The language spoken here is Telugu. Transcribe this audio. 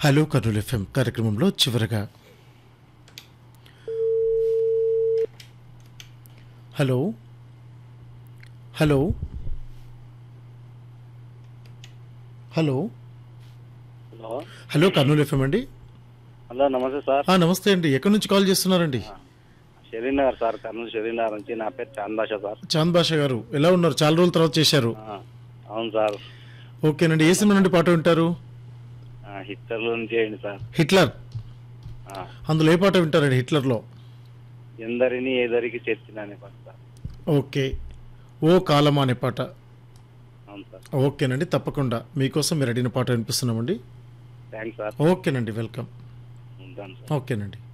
హలో కర్నూలు ఎఫ్ఎం కార్యక్రమంలో చివరగా hello hello hello hello hello Kurnool FM అండి హలో నమస్తే సార్ ఆ, నమస్తే అండి ఎక్కడి నుంచి కాల్ చేస్తున్నారండి షరీనగర్ సార్ కర్నూలు షరీనగర్ నుంచి నా పేరు చాంద్ భాష సార్ చాంద్ బాషా గారు ఎలా ఉన్నారు చాలా రోజుల తర్వాత చేశారు ఆ, అవును సార్ ఓకేనండి ఏ సినిమా నుండి పాట వింటారు ఆ, హిట్లర్లో నుంచి చేయండి సార్ హిట్లర్ ఆ, అందులో ఏ పాట వింటారండి హిట్లర్లో ఎందరిని ఏదరికి చేర్చిన అనే పాట సార్ ఓకే ఓ కాలమా అనే పాట అవును సార్ ఓకేనండి తప్పకుండా మీకోసం మీరు అడిగిన పాట వినిపిస్తున్నామండి థ్యాంక్స్ సార్ ఓకేనండి వెల్కమ్ ఉంటాను సార్ ఓకేనండి